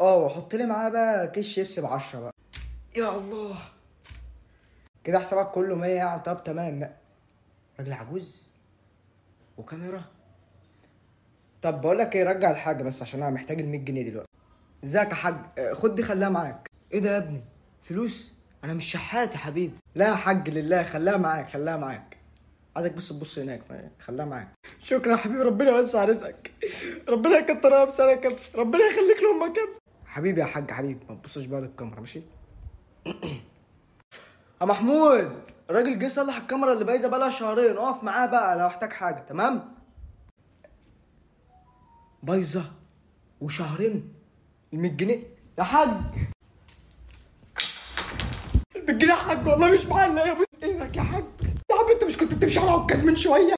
اه وحط لي معاه بقى كيس شيبسي ب 10 بقى يا الله كده حسابك كله 100 يعني طب تمام بقى راجل عجوز وكاميرا طب بقول لك ايه رجع الحاجه بس عشان انا محتاج ال 100 جنيه دلوقتي ازيك يا حاج آه، خد دي خليها معاك ايه ده يا ابني فلوس انا مش شحات يا حبيبي لا يا حاج لله خليها معاك خليها معاك عايزك بس تبص هناك خليها معاك شكرا يا حبيبي ربنا يوسع رزقك ربنا يكترها بسنه كده ربنا يخليك لامك كده حبيبي يا حاج حبيبي ما تبصش بقى للكاميرا ماشي يا محمود الراجل جه يصلح الكاميرا اللي بايظه بقالها شهرين اقف معاه بقى لو احتاج حاجه تمام بايظه وشهرين ال 100 جنيه يا حاج ال 100 جنيه يا حاج والله مش معايا الا يا بوس ايدك يا حاج يا عم انت مش كنت بتمشي على عكاز من شويه